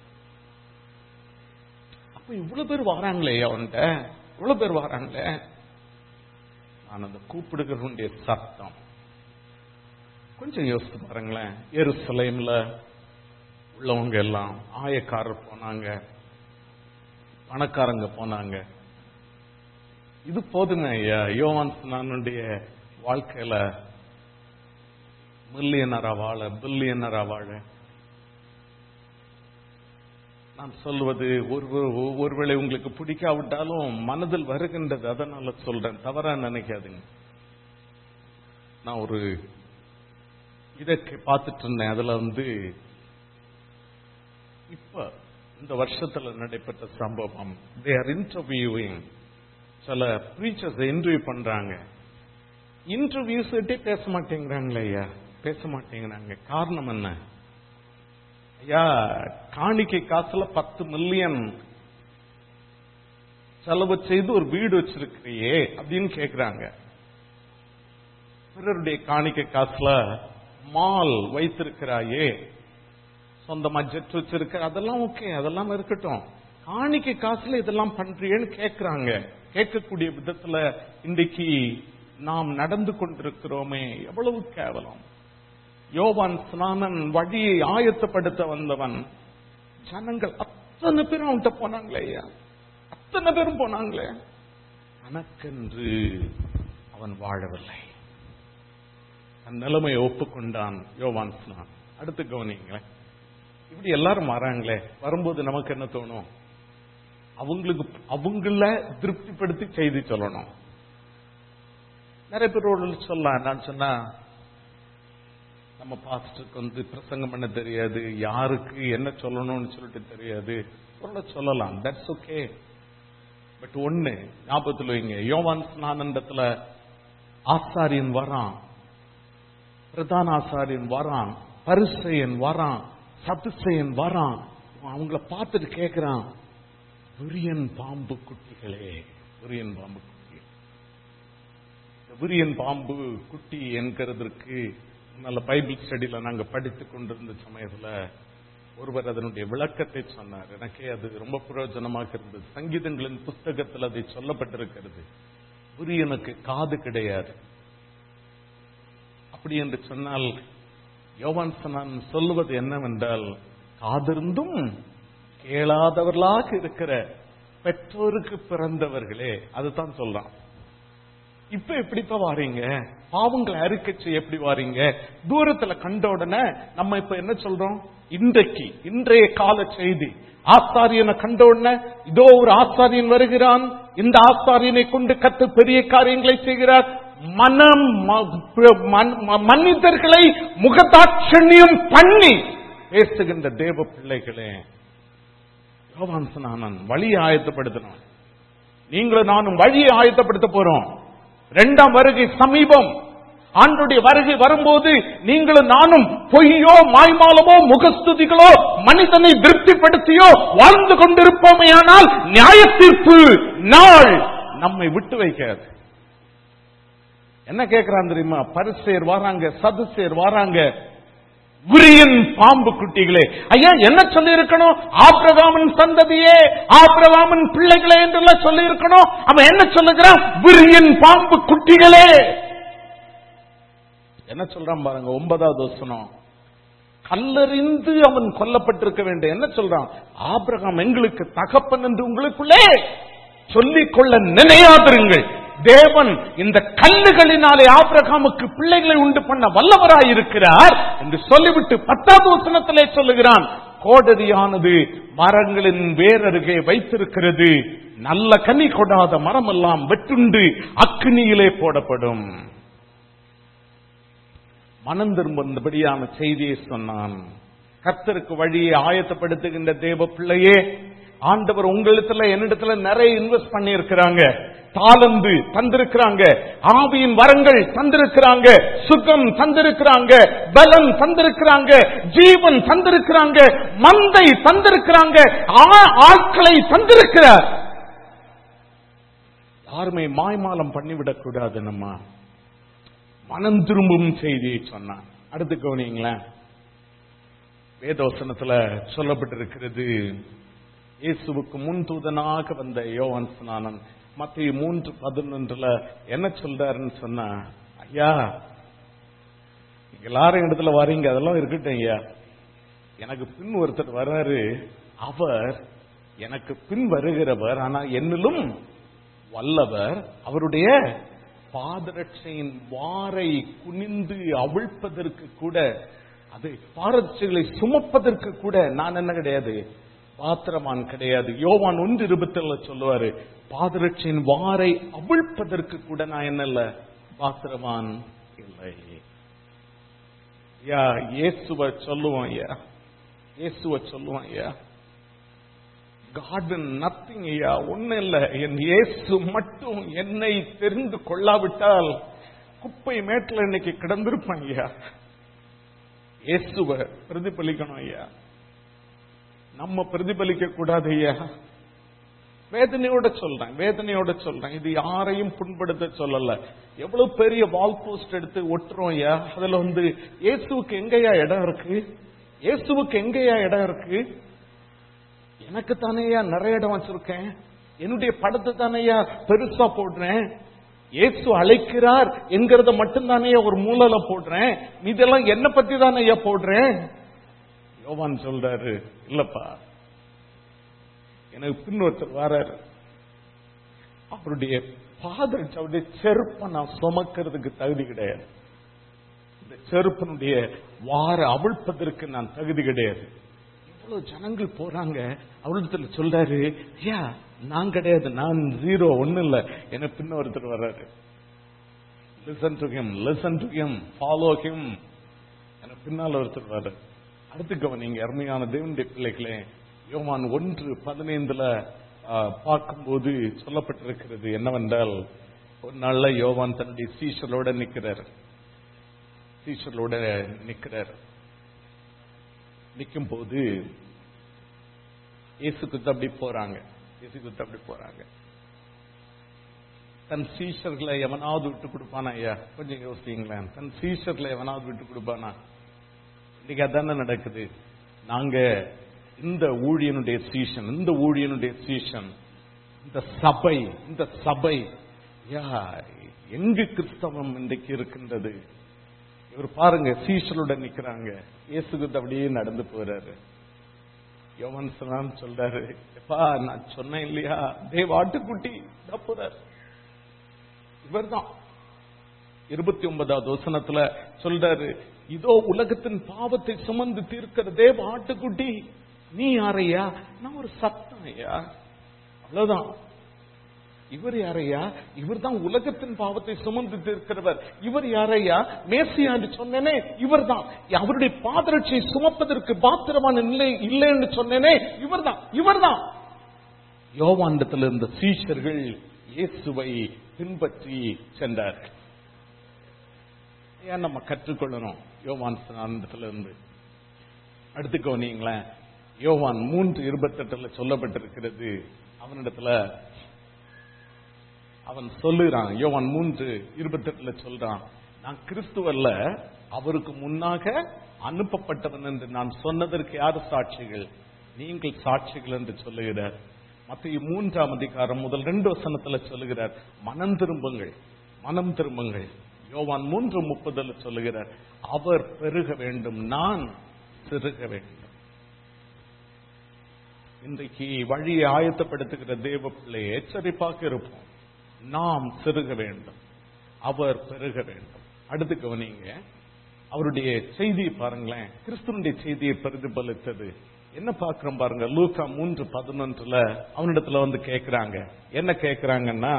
அப்ப இவ்வளவு பேர் வராங்களே அவன்கிட்ட இவ்வளவு பேர் வராங்களே நான் அந்த கூப்பிடுகிறவனுடைய சத்தம் கொஞ்சம் யோசித்து பாருங்களேன் எருசலேம்ல உள்ளவங்க எல்லாம் ஆயக்காரர் போனாங்க பணக்காரங்க போனாங்க இது போதுங்க ஐயா யோவான் நானுடைய வாழ்க்கையில மில்லியனரா வாழ பில்லியனரா வாழ நான் சொல்வது ஒரு ஒருவேளை உங்களுக்கு பிடிக்காவிட்டாலும் மனதில் வருகின்றது அதனால சொல்றேன் தவறா நினைக்காதுங்க நான் ஒரு இதற்கு பார்த்துட்டு இருந்தேன் அதுல வந்து இப்ப இந்த வருஷத்துல நடைபெற்ற சம்பவம் தே ஆர் இன்டர்வியூவிங் சில ப்ரீச்சர்ஸ் இன்டர்வியூ பண்றாங்க இன்டர்வியூஸ் பேச மாட்டேங்கிறாங்களே ஐயா பேச மாட்டேங்கிறாங்க காரணம் என்ன ஐயா காணிக்கை காசுல பத்து மில்லியன் செலவு செய்து ஒரு வீடு வச்சிருக்கிறியே அப்படின்னு கேக்குறாங்க பிறருடைய காணிக்கை காசுல மால் வைத்திருக்கிறாயே சொந்தமா ஜெட் வச்சிருக்க அதெல்லாம் ஓகே அதெல்லாம் இருக்கட்டும் காணிக்கை காசுல இதெல்லாம் பண்றியேன்னு கேக்குறாங்க கேட்கக்கூடிய விதத்துல இன்றைக்கு நாம் நடந்து கொண்டிருக்கிறோமே எவ்வளவு கேவலம் யோவான் ஸ்நானன் வழியை ஆயத்தப்படுத்த வந்தவன் ஜனங்கள் அத்தனை பேரும் அவன்கிட்ட போனாங்களே ஐயா அத்தனை பேரும் போனாங்களே தனக்கென்று அவன் வாழவில்லை தன் நிலைமையை ஒப்புக்கொண்டான் யோவான் ஸ்நான் அடுத்து கவனிங்களேன் இப்படி எல்லாரும் வராங்களே வரும்போது நமக்கு என்ன தோணும் அவங்களுக்கு அவங்கள திருப்திப்படுத்தி செய்தி சொல்லணும் நிறைய பேரோட சொல்லலாம் நான் சொன்னா நம்ம பாஸ்டருக்கு வந்து பிரசங்கம் பண்ண தெரியாது யாருக்கு என்ன சொல்லணும்னு சொல்லிட்டு தெரியாது ஒரு சொல்லலாம் தட்ஸ் ஓகே பட் ஒண்ணு ஞாபகத்தில் வைங்க யோவான் ஸ்நானண்டத்துல ஆசாரியன் வரான் பிரதான ஆசாரியன் வரான் பரிசையன் வரான் சதுசையன் வரான் அவங்கள பார்த்துட்டு கேட்கிறான் விரியன் பாம்பு குட்டிகளே விரியன் பாம்பு குட்டி விரியன் பாம்பு குட்டி என்கிறதற்கு நல்ல பைபிள் ஸ்டடியில நாங்க படித்துக் கொண்டிருந்த சமயத்துல ஒருவர் அதனுடைய விளக்கத்தை சொன்னார் எனக்கே அது ரொம்ப பிரயோஜனமாக இருந்தது சங்கீதங்களின் புஸ்தகத்தில் அதை சொல்லப்பட்டிருக்கிறது விரியனுக்கு காது கிடையாது அப்படி என்று சொன்னால் யோவான் சனான் சொல்லுவது என்னவென்றால் காதிருந்தும் கேளாதவர்களாக இருக்கிற பெற்றோருக்கு பிறந்தவர்களே அதுதான் சொல்றான் இப்ப எப்படிப்பா வாரீங்க பாவங்களை அறிக்கை எப்படி வாரீங்க தூரத்துல கண்ட உடனே நம்ம இப்ப என்ன சொல்றோம் இன்றைக்கு இன்றைய கால செய்தி ஆசாரியனை கண்ட உடனே இதோ ஒரு ஆசாரியன் வருகிறான் இந்த ஆசாரியனை கொண்டு கத்து பெரிய காரியங்களை செய்கிறார் மனம் ம- மன்- ம- மனிதர்களை முகதாட்சண்யம் பண்ணி பேசுகின்ற தேவ பிள்ளைகளே யோவான் ஸ்நானன் வழியை ஆயத்தப்படுத்தணும் நீங்களும் நானும் வழியை ஆயத்தப்படுத்த போறோம் இரண்டாம் வருகை சமீபம் ஆண்டுடைய வருகை வரும்போது நீங்களும் நானும் பொய்யோ மாய்மாலமோ முகஸ்துதிகளோ மனிதனை திருப்திப்படுத்தியோ வாழ்ந்து கொண்டிருப்போமேயானால் நியாய தீர்ப்பு நாள் நம்மை விட்டு வைக்காது என்ன கேட்கிறான் தெரியுமா பரிசேர் வாராங்க சதுசேர் வாராங்க விரியன் பாம்பு குட்டிகளே ஐயா என்ன சொல்லி இருக்கணும் ஆபிரகாமன் சந்ததியே ஆபிரகாமன் பிள்ளைகளே என்றெல்லாம் சொல்லி இருக்கணும் அவன் என்ன சொல்லுகிறான் விரியன் பாம்பு குட்டிகளே என்ன சொல்றான் பாருங்க ஒன்பதாவது வசனம் கல்லறிந்து அவன் கொல்லப்பட்டிருக்க வேண்டும் என்ன சொல்றான் ஆபிரகாம் எங்களுக்கு தகப்பன் என்று உங்களுக்குள்ளே சொல்லிக்கொள்ள நினையாதிருங்கள் தேவன் இந்த கல்லுகளினாலே ஆபிரகாமுக்கு பிள்ளைகளை உண்டு பண்ண வல்லவராயிருக்கிறார் என்று சொல்லிவிட்டு பத்தாவது வசனத்திலே சொல்லுகிறான் கோடரியானது மரங்களின் வேரருகே வைத்திருக்கிறது நல்ல கனி கொடாத மரமெல்லாம் வெட்டுண்டு அக்னியிலே போடப்படும் மனம் திரும்பும்படியான செய்தியை சொன்னான் கர்த்தருக்கு வழியை ஆயத்தப்படுத்துகின்ற தேவ பிள்ளையே ஆண்டவர் உங்களிடத்துல என்னிடத்துல நிறைய இன்வெஸ்ட் பண்ணி இருக்கிறாங்க தாளந்து தந்திருக்கிறாங்க ஆவியின் வரங்கள் தந்திருக்கிறாங்க சுகம் தந்திருக்கிறாங்க பலன் தந்திருக்கிறாங்க ஜீவன் தந்திருக்கிறாங்க மந்தை தந்திருக்கிறாங்க ஆ- ஆட்களை தந்திருக்கிறார் யாருமே மாய்மாலம் பண்ணிவிடக் கூடாது நம்ம மனம் திரும்பும் செய்தியை சொன்னான் அடுத்து கவனிங்களேன் வேதோசனத்துல சொல்லப்பட்டிருக்கிறது இயேசுவுக்கு முன் தூதனாக வந்த யோவான் ஸ்நானன் மத்திய மூன்று பதினொன்றுல என்ன சொல்றாருன்னு சொன்னா ஐயா நீங்க எல்லாரும் இடத்துல வாரீங்க அதெல்லாம் இருக்கட்டும் ஐயா எனக்கு பின் ஒருத்தர் வர்றாரு அவர் எனக்கு பின் வருகிறவர் ஆனா என்னிலும் வல்லவர் அவருடைய பாதரட்சையின் வாரை குனிந்து அவிழ்ப்பதற்கு கூட அது பாதரட்சைகளை சுமப்பதற்கு கூட நான் என்ன கிடையாது பாத்திரமான் கிடையாது யோவான் ஒன்று இருபத்துல சொல்லுவாரு பாதரட்சையின் வாரை அவிழ்ப்பதற்கு கூட நான் என்ன இல்ல பாத்திரமான் இல்லை யா இயேசுவ சொல்லுவோம் ஐயா இயேசுவ சொல்லுவோம் ஐயா கார்டன் நத்திங் ஐயா ஒண்ணு இல்ல என் இயேசு மட்டும் என்னை தெரிந்து கொள்ளாவிட்டால் குப்பை மேட்டில் இன்னைக்கு கிடந்திருப்பேன் ஐயா இயேசுவ பிரதிபலிக்கணும் ஐயா நம்ம பிரதிபலிக்க கூடாது ஐயா வேதனையோட சொல்றேன் வேதனையோட சொல்றேன் இது யாரையும் புண்படுத்த சொல்லல எவ்வளவு பெரிய வால் போஸ்ட் எடுத்து ஒட்டுறோம் ஐயா அதுல வந்து இயேசுவுக்கு எங்கயா இடம் இருக்கு இயேசுவுக்கு எங்கயா இடம் இருக்கு எனக்கு தானேயா நிறைய இடம் வச்சிருக்கேன் என்னுடைய படத்தை தானேயா பெருசா போடுறேன் இயேசு அழைக்கிறார் என்கிறத மட்டும்தானே ஒரு மூலையில போடுறேன் இதெல்லாம் என்ன பத்தி தானே ஐயா போடுறேன் யோவான் சொல்றாரு இல்லப்பா எனக்கு பின் ஒருத்தர் வராரு அவருடைய பாதர் அவருடைய செருப்பை நான் சுமக்கிறதுக்கு தகுதி கிடையாது இந்த செருப்பனுடைய வார அவிழ்ப்பதற்கு நான் தகுதி கிடையாது இவ்வளவு ஜனங்கள் போறாங்க அவளிடத்துல சொல்றாரு ஐயா நான் கிடையாது நான் ஜீரோ ஒண்ணு இல்ல எனக்கு பின்ன ஒருத்தர் வர்றாரு listen to him listen to him follow him எனக்கு பின்னால் ஒருத்தர் வர்றாரு அடுத்து கவனிங்க அருமையான தேவனுடைய பிள்ளைகளே யோவான் ஒன்று பதினைந்துல ஆ, பார்க்கும்போது சொல்லப்பட்டிருக்கிறது என்னவென்றால் ஒரு நாள்ல யோவான் தன்னுடைய சீஷரோட நிக்கிறார் சீஷரோட நிக்கிறார் நிக்கும் போது இயேசு குத்து அப்படி போறாங்க இயேசு குத்து அப்படி போறாங்க தன் சீஷர்களை எவனாவது விட்டு கொடுப்பானா ஐயா கொஞ்சம் யோசிங்களேன் தன் சீஷர்களை எவனாவது விட்டு கொடுப்பானா இன்னைக்கு அதானே நடக்குது நாங்க இந்த ஊழியனுடைய சீசன் இந்த ஊழியனுடைய சீசன் இந்த சபை இந்த சபை யா எங்கு கிறிஸ்தவம் இன்றைக்கு இருக்கின்றது இவர் பாருங்க சீஷருடன் நிக்கிறாங்க இயேசுக்கு அப்படியே நடந்து போறாரு யோவான் ஸ்நானன் சொல்றாரு எப்பா நான் சொன்னேன் இல்லையா தேவ ஆட்டுக்குட்டி தப்புறார் இவர்தான் இருபத்தி ஒன்பதாவது வசனத்துல சொல்றாரு இதோ உலகத்தின் பாவத்தை சுமந்து தீர்க்கிற தேவ ஆட்டுக்குட்டி நீ யாரையா நான் ஒரு சத்தம் ஐயா அவ்வளவுதான் இவர் யாரையா இவர் தான் உலகத்தின் பாவத்தை சுமந்து தீர்க்கிறவர் இவர் யாரையா மேசியான்னு சொன்னேனே இவர் தான் அவருடைய பாதரட்சியை சுமப்பதற்கு பாத்திரமான நிலை இல்லை என்று சொன்னேனே இவர் தான் இவர் தான் யோவாண்டத்தில் இருந்த சீஷர்கள் இயேசுவை பின்பற்றி சென்றார்கள் ஏன் நம்ம கற்றுக்கொள்ளணும் யோவான் ஸ்நானத்துல இருந்து அடுத்து கவனிங்களேன் யோவான் மூன்று இருபத்தெட்டுல சொல்லப்பட்டிருக்கிறது அவனிடத்துல அவன் சொல்லுறான் யோவான் மூன்று இருபத்தெட்டுல சொல்றான் நான் கிறிஸ்துவல்ல அவருக்கு முன்னாக அனுப்பப்பட்டவன் என்று நான் சொன்னதற்கு யார் சாட்சிகள் நீங்கள் சாட்சிகள் என்று சொல்லுகிறார் மத்திய மூன்றாம் அதிகாரம் முதல் ரெண்டு வசனத்துல சொல்லுகிறார் மனம் திரும்புங்கள் மனம் திரும்புங்கள் யோவான் மூன்று முப்பதுல சொல்லுகிறார் அவர் பெருக வேண்டும் நான் சிறுக வேண்டும் இன்றைக்கு வழியை ஆயத்தப்படுத்துகிற தேவ பிள்ளையை எச்சரிப்பாக இருப்போம் நாம் சிறுக வேண்டும் அவர் பெருக வேண்டும் அடுத்து கவனிங்க அவருடைய செய்தியை பாருங்களேன் கிறிஸ்துவனுடைய செய்தியை பிரதிபலித்தது என்ன பார்க்கிறோம் பாருங்க லூக்கா மூன்று பதினொன்றுல அவனிடத்துல வந்து கேட்கிறாங்க என்ன கேட்கிறாங்கன்னா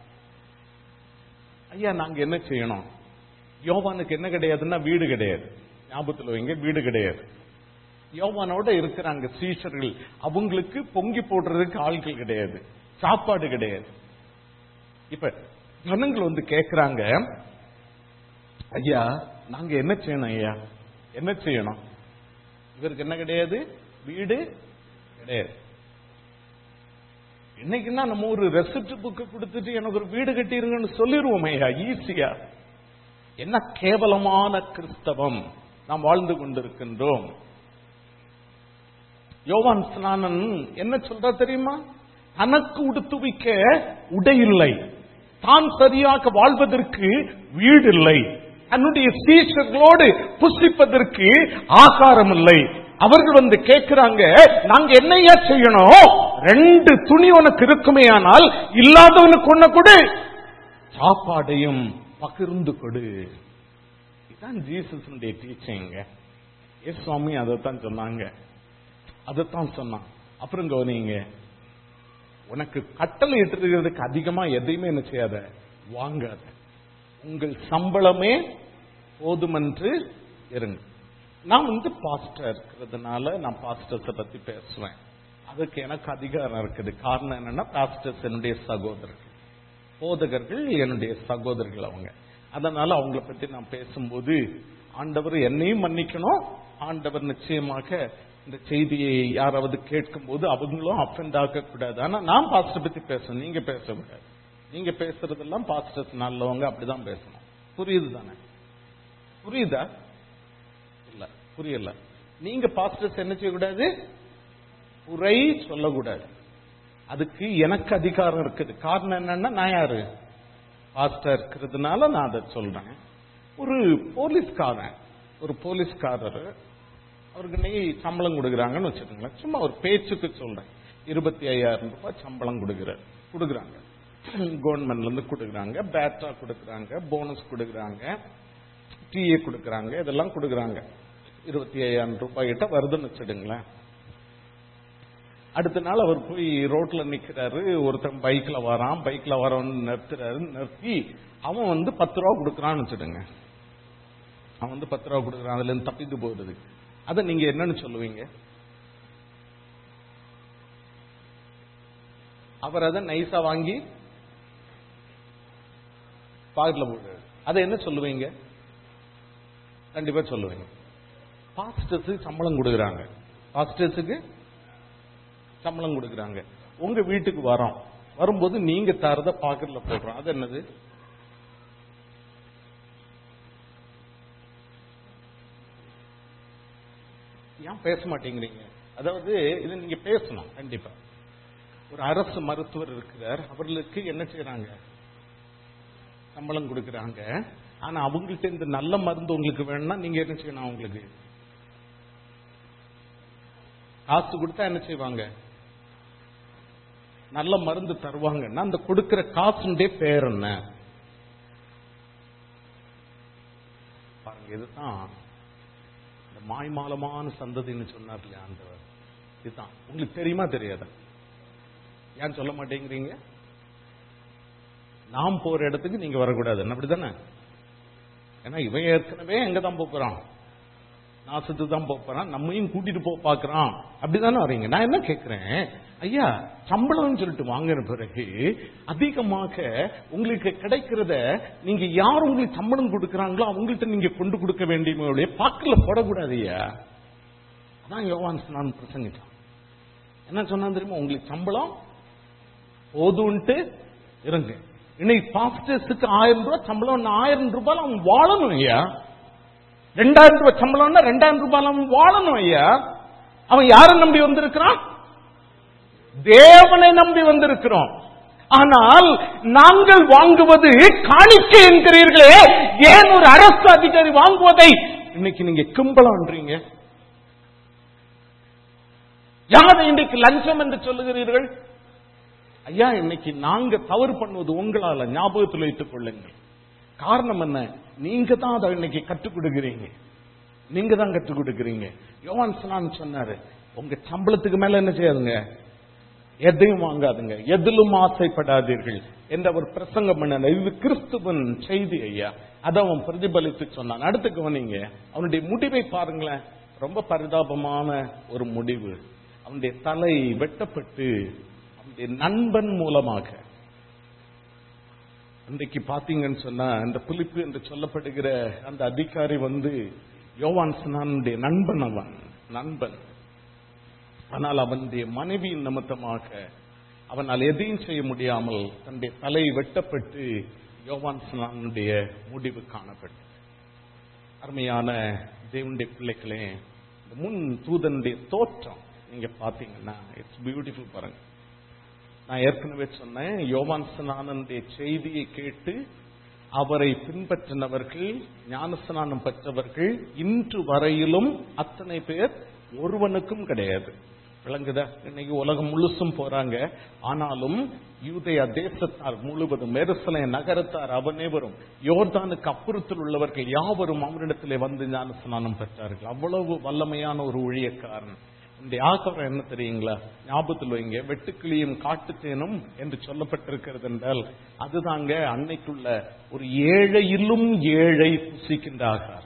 ஐயா நாங்க என்ன செய்யணும் யோவானுக்கு என்ன கிடையாதுன்னா வீடு கிடையாது ஞாபகத்தில் வைங்க வீடு கிடையாது யோவானோட இருக்கிறாங்க சீஷர்கள் அவங்களுக்கு பொங்கி போடுறதுக்கு ஆட்கள் கிடையாது சாப்பாடு கிடையாது இப்ப ஜனங்கள் வந்து கேக்குறாங்க ஐயா நாங்க என்ன செய்யணும் ஐயா என்ன செய்யணும் இவருக்கு என்ன கிடையாது வீடு கிடையாது இன்னைக்குன்னா நம்ம ஒரு ரெசிப்ட் புக்கு கொடுத்துட்டு எனக்கு ஒரு வீடு கட்டிருங்கன்னு சொல்லிடுவோம் ஐயா ஈஸியா என்ன கேவலமான கிறிஸ்தவம் நாம் வாழ்ந்து கொண்டிருக்கின்றோம் யோவான் ஸ்நானன் என்ன சொல்றா தெரியுமா தனக்கு உடுத்துவிக்க உடை இல்லை தான் சரியாக வாழ்வதற்கு வீடு இல்லை தன்னுடைய சீஷர்களோடு புசிப்பதற்கு ஆகாரம் இல்லை அவர்கள் வந்து கேட்கிறாங்க நாங்க என்னையா செய்யணும் ரெண்டு துணி உனக்கு இருக்குமே ஆனால் இல்லாதவனுக்கு ஒண்ணு கொடு சாப்பாடையும் பகிர்ந்து கொடு இதுதான் ஜீசஸுடைய டீச்சிங்க எஸ் சுவாமி அதைத்தான் சொன்னாங்க அதைத்தான் சொன்னான் அப்புறம் கவனிங்க உனக்கு கட்டளை இட்டுறதுக்கு அதிகமா எதையுமே என்ன செய்யாத வாங்காத உங்கள் சம்பளமே போதுமென்று இருங்க நான் வந்து பாஸ்டர் இருக்கிறதுனால நான் பாஸ்டர்ஸை பத்தி பேசுவேன் அதுக்கு எனக்கு அதிகாரம் இருக்குது காரணம் என்னன்னா பாஸ்டர்ஸ் என்னுடைய சகோதரர்கள் போதகர்கள் என்னுடைய சகோதரர்கள் அவங்க அதனால அவங்கள பத்தி நான் பேசும்போது ஆண்டவர் என்னையும் மன்னிக்கணும் ஆண்டவர் நிச்சயமாக இந்த செய்தியை யாராவது கேட்கும்போது அவங்களும் அஃபெண்ட் ஆக கூடாது ஆனா நான் பாஸ்டர் பத்தி பேசணும் நீங்க பேசக்கூடாது நீங்க பேசுறதெல்லாம் பாஸ்டர்ஸ் நல்லவங்க அப்படிதான் பேசணும் புரியுது தானே புரியுதா இல்ல புரியல நீங்க பாஸ்டர்ஸ் என்ன செய்யக்கூடாது குறை சொல்லக்கூடாது அதுக்கு எனக்கு அதிகாரம் இருக்குது காரணம் என்னன்னா நான் யாரு பாஸ்டர் இருக்கிறதுனால நான் அதை சொல்றேன் ஒரு போலீஸ்காரன் ஒரு போலீஸ்காரர் அவருக்கு இன்னைக்கு சம்பளம் கொடுக்குறாங்கன்னு வச்சுக்கோங்களேன் சும்மா ஒரு பேச்சுக்கு சொல்றேன் இருபத்தி ஐயாயிரம் ரூபாய் சம்பளம் கொடுக்குறாரு கொடுக்குறாங்க கவர்மெண்ட்ல இருந்து கொடுக்குறாங்க பேட்டா கொடுக்குறாங்க போனஸ் கொடுக்குறாங்க டிஏ கொடுக்குறாங்க இதெல்லாம் கொடுக்குறாங்க இருபத்தி ஐயாயிரம் ரூபாய் கிட்ட வருதுன்னு வச்சுடுங்களேன் அடுத்த நாள் அவர் போய் ரோட்ல நிக்கிறாரு ஒருத்தன் பைக்ல வரான் பைக்ல வரவன் நிறுத்துறாரு நிறுத்தி அவன் வந்து பத்து ரூபா கொடுக்குறான்னு வச்சுடுங்க அவன் வந்து பத்து ரூபா கொடுக்குறான் அதுல இருந்து தப்பித்து போகுது அதை நீங்க என்னன்னு சொல்லுவீங்க அவர் அதை நைஸா வாங்கி பாக்கெட்ல போட்டு அதை என்ன சொல்லுவீங்க கண்டிப்பா சொல்லுவீங்க பாஸ்டர்ஸுக்கு சம்பளம் கொடுக்குறாங்க பாஸ்டர்ஸுக்கு சம்பளம் கொடுக்குறாங்க உங்க வீட்டுக்கு வரோம் வரும்போது நீங்க தரத பாக்கெட்ல போடுறோம் அது என்னது ஏன் பேச மாட்டேங்கிறீங்க அதாவது இது நீங்க பேசணும் கண்டிப்பா ஒரு அரசு மருத்துவர் இருக்கிறார் அவர்களுக்கு என்ன செய்யறாங்க சம்பளம் கொடுக்கறாங்க ஆனா அவங்கள்ட்ட இந்த நல்ல மருந்து உங்களுக்கு வேணும்னா நீங்க என்ன செய்யணும் அவங்களுக்கு காசு கொடுத்தா என்ன செய்வாங்க நல்ல மருந்து தருவாங்கன்னா அந்த கொடுக்கிற காசுடைய பேர் என்ன பாருங்க இதுதான் இந்த மாய்மாலமான சந்ததின்னு சொன்னார் இல்லையா ஆண்டவர் இதுதான் உங்களுக்கு தெரியுமா தெரியாதா ஏன் சொல்ல மாட்டேங்கிறீங்க நாம் போற இடத்துக்கு நீங்க வரக்கூடாது என்ன அப்படிதானே ஏன்னா இவன் ஏற்கனவே எங்க தான் போறான் நாசத்து தான் போறான் நம்மையும் கூட்டிட்டு போ பாக்குறான் அப்படிதானே வரீங்க நான் என்ன கேட்கிறேன் ஐயா சம்பளம்னு சொல்லிட்டு வாங்கின பிறகு அதிகமாக உங்களுக்கு கிடைக்கிறத நீங்க யார் உங்களுக்கு சம்பளம் கொடுக்கறாங்களோ அவங்கள்ட்ட நீங்க கொண்டு கொடுக்க வேண்டிய பாக்கில் போடக்கூடாது ஐயா அதான் யோவான் நான் பிரசங்கிட்டான் என்ன சொன்னா தெரியுமா உங்களுக்கு சம்பளம் போதுன்ட்டு இருங்க இன்னைக்கு பாஸ்டர்ஸுக்கு ஆயிரம் ரூபாய் சம்பளம் ஆயிரம் ரூபாய் அவன் வாழணும் ஐயா ரெண்டாயிரம் ரூபாய் சம்பளம்னா ரெண்டாயிரம் ரூபாய் அவன் வாழணும் ஐயா அவன் யாரை நம்பி வந்திருக்கிறான் தேவனை நம்பி வந்திருக்கிறோம் ஆனால் நாங்கள் வாங்குவது காணிக்கை என்கிறீர்களே ஏன் ஒரு அரசு அதிகாரி வாங்குவதை இன்னைக்கு நீங்க கிம்பலான்றீங்க யாரை இன்றைக்கு லஞ்சம் என்று சொல்லுகிறீர்கள் ஐயா இன்னைக்கு நாங்க தவறு பண்ணுவது உங்களால ஞாபகத்தில் வைத்துக் கொள்ளுங்கள் காரணம் என்ன நீங்க தான் அதை இன்னைக்கு கற்றுக் கொடுக்கிறீங்க நீங்க தான் கற்றுக் கொடுக்கிறீங்க யோவான் ஸ்நான் சொன்னாரு உங்க சம்பளத்துக்கு மேல என்ன செய்யாதுங்க எதையும் வாங்காதுங்க எதிலும் ஆசைப்படாதீர்கள் என்று அவர் பிரசங்கம் பண்ண இது கிறிஸ்துவன் செய்தி ஐயா அதை அவன் பிரதிபலித்து சொன்னான் அடுத்து கவனிங்க அவனுடைய முடிவை பாருங்களேன் ரொம்ப பரிதாபமான ஒரு முடிவு அவனுடைய தலை வெட்டப்பட்டு அவனுடைய நண்பன் மூலமாக இன்றைக்கு பாத்தீங்கன்னு சொன்னா இந்த புலிப்பு என்று சொல்லப்படுகிற அந்த அதிகாரி வந்து யோவான் ஸ்நானுடைய நண்பன் அவன் நண்பன் ஆனால் அவனுடைய மனைவியின் நிமித்தமாக அவனால் எதையும் செய்ய முடியாமல் தன்னுடைய தலை வெட்டப்பட்டு யோவான் ஸ்நானுடைய முடிவு காணப்பட்டது அருமையான தேவனுடைய பிள்ளைகளே இந்த முன் தூதனுடைய தோற்றம் நீங்க பாத்தீங்கன்னா இட்ஸ் பியூட்டிஃபுல் பாருங்க நான் ஏற்கனவே சொன்னேன் யோவான் ஸ்நானனுடைய செய்தியை கேட்டு அவரை பின்பற்றினவர்கள் ஞானஸ்நானம் பெற்றவர்கள் இன்று வரையிலும் அத்தனை பேர் ஒருவனுக்கும் கிடையாது விளங்குதா இன்னைக்கு உலகம் முழுசும் போறாங்க ஆனாலும் யூதய தேசத்தார் முழுவதும் மெருசலை நகரத்தார் அவனேவரும் யோர்தானுக்கு அப்புறத்தில் உள்ளவர்கள் யாவரும் அவரிடத்திலே வந்து ஞான ஸ்நானம் பெற்றார்கள் அவ்வளவு வல்லமையான ஒரு ஊழியக்காரன் இந்த ஆக்கரம் என்ன தெரியுங்களா ஞாபகத்தில் வைங்க வெட்டுக்கிளியும் காட்டுத்தேனும் என்று சொல்லப்பட்டிருக்கிறது என்றால் அதுதாங்க அன்னைக்குள்ள ஒரு ஏழையிலும் ஏழை புசிக்கின்ற ஆகாரம்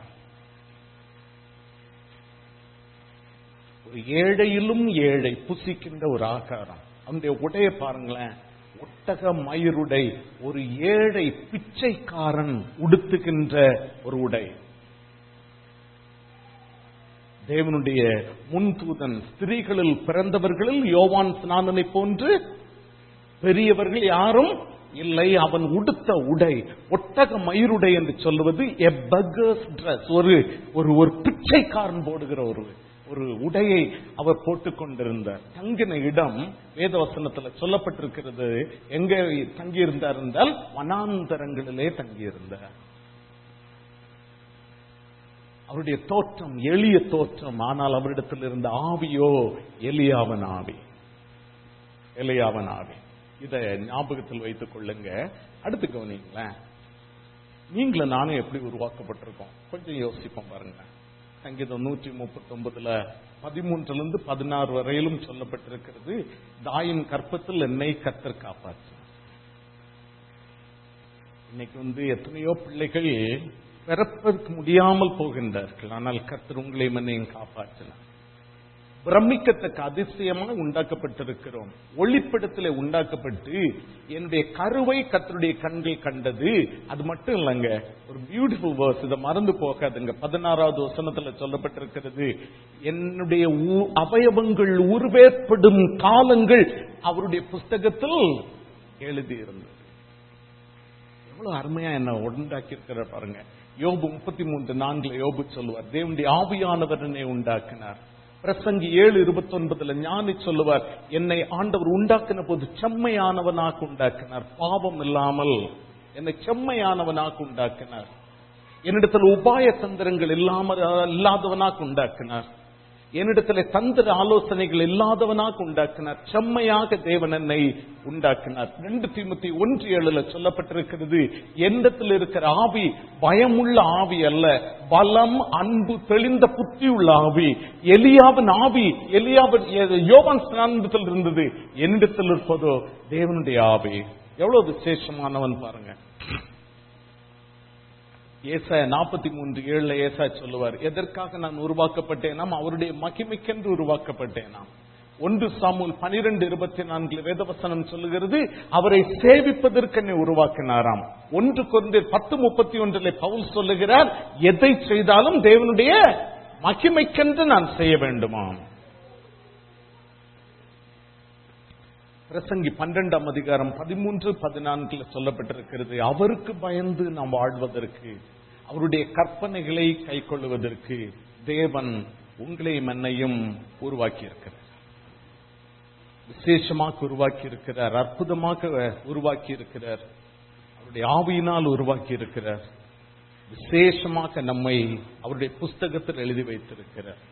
ஒரு ஏழையிலும் ஏழை புசிக்கின்ற ஒரு ஆகாரம் அந்த உடைய பாருங்களேன் ஒட்டக மயிருடை ஒரு ஏழை பிச்சைக்காரன் உடுத்துகின்ற ஒரு உடை தேவனுடைய முன்தூதன் ஸ்திரீகளில் பிறந்தவர்களில் யோவான் ஸ்நானனை போன்று பெரியவர்கள் யாரும் இல்லை அவன் உடுத்த உடை ஒட்டக மயிருடை என்று சொல்லுவது எ பகர்ஸ் ட்ரெஸ் ஒரு ஒரு ஒரு பிச்சைக்காரன் போடுகிற ஒரு ஒரு உடையை அவர் போட்டுக் கொண்டிருந்தார் தங்கின இடம் வேதவசனத்தில் சொல்லப்பட்டிருக்கிறது எங்க தங்கியிருந்தார் என்றால் வனாந்தரங்களிலே தங்கியிருந்தார் அவருடைய தோற்றம் எளிய தோற்றம் ஆனால் அவரிடத்தில் இருந்த ஆவியோ எலியாவன் ஆவி எலியாவன் ஆவி இதை ஞாபகத்தில் வைத்துக் கொள்ளுங்க அடுத்து கவனிங்களேன் நீங்களும் நானும் எப்படி உருவாக்கப்பட்டிருக்கோம் கொஞ்சம் யோசிப்போம் பாருங்க சங்கீதம் நூற்றி முப்பத்தி ஒன்பதுல பதிமூன்றுல இருந்து பதினாறு வரையிலும் சொல்லப்பட்டிருக்கிறது தாயின் கற்பத்தில் என்னை கத்தர் காப்பாற்று இன்னைக்கு வந்து எத்தனையோ பிள்ளைகள் பிறப்பதற்கு முடியாமல் போகின்றார்கள் ஆனால் கர்த்தர் உங்களை மன்னையும் காப்பாற்றினார் பிரமிக்கத்தக்க அதிசயமாக உண்டாக்கப்பட்டிருக்கிறோம் ஒளிப்படத்தில் உண்டாக்கப்பட்டு என்னுடைய கருவை கத்தருடைய கண்கள் கண்டது அது மட்டும் இல்லைங்க ஒரு பியூட்டிஃபுல் வேர்ஸ் இதை மறந்து போகாதுங்க பதினாறாவது வசனத்துல சொல்லப்பட்டிருக்கிறது என்னுடைய அவயவங்கள் உருவேற்படும் காலங்கள் அவருடைய புஸ்தகத்தில் எழுதியிருந்தது எவ்வளவு அருமையா என்ன உண்டாக்கி இருக்கிற பாருங்க யோபு முப்பத்தி மூன்று நான்குல யோபு சொல்லுவார் தேவனுடைய ஆவியானவர் என்னை உண்டாக்கினார் பிரசங்கி ஏழு இருபத்தி ஒன்பதுல ஞானி சொல்லுவார் என்னை ஆண்டவர் உண்டாக்கின போது செம்மையானவனாக உண்டாக்கினார் பாவம் இல்லாமல் என்னை செம்மையானவனாக உண்டாக்கினார் என்னிடத்தில் உபாய தந்திரங்கள் இல்லாமல் இல்லாதவனாக உண்டாக்கினார் என்னிடத்துல தந்திர ஆலோசனைகள் இல்லாதவனாக உண்டாக்கினார் செம்மையாக தேவன் என்னை உண்டாக்கினார் ரெண்டு தீமுத்தி ஒன்று ஏழுல சொல்லப்பட்டிருக்கிறது என்னிடத்தில் இருக்கிற ஆவி பயமுள்ள ஆவி அல்ல பலம் அன்பு தெளிந்த புத்தி உள்ள ஆவி எலியாவின் ஆவி எலியாவின் யோவான் ஸ்நானத்தில் இருந்தது என்னிடத்தில் இருப்பதோ தேவனுடைய ஆவி எவ்வளவு விசேஷமானவன் பாருங்க ஏசாய நாற்பத்தி மூன்று ஏழுல ஏசா சொல்லுவார் எதற்காக நான் உருவாக்கப்பட்டேனாம் அவருடைய மகிமைக்கென்று உருவாக்கப்பட்டேனாம் ஒன்று சாமுல் பனிரெண்டு இருபத்தி நான்கு வேதவசனம் சொல்லுகிறது அவரை சேவிப்பதற்கு என்னை உருவாக்கினாராம் ஒன்று குறைந்த பத்து முப்பத்தி ஒன்றில் பவுல் சொல்லுகிறார் எதை செய்தாலும் தேவனுடைய மகிமைக்கென்று நான் செய்ய வேண்டுமாம் பிரசங்கி பன்னெண்டாம் அதிகாரம் பதிமூன்று பதினான்குல சொல்லப்பட்டிருக்கிறது அவருக்கு பயந்து நாம் வாழ்வதற்கு அவருடைய கற்பனைகளை கை கொள்ளுவதற்கு தேவன் உங்களையும் என்னையும் உருவாக்கி இருக்கிறார் விசேஷமாக உருவாக்கி இருக்கிறார் அற்புதமாக உருவாக்கி இருக்கிறார் அவருடைய ஆவியினால் உருவாக்கி இருக்கிறார் விசேஷமாக நம்மை அவருடைய புஸ்தகத்தில் எழுதி வைத்திருக்கிறார்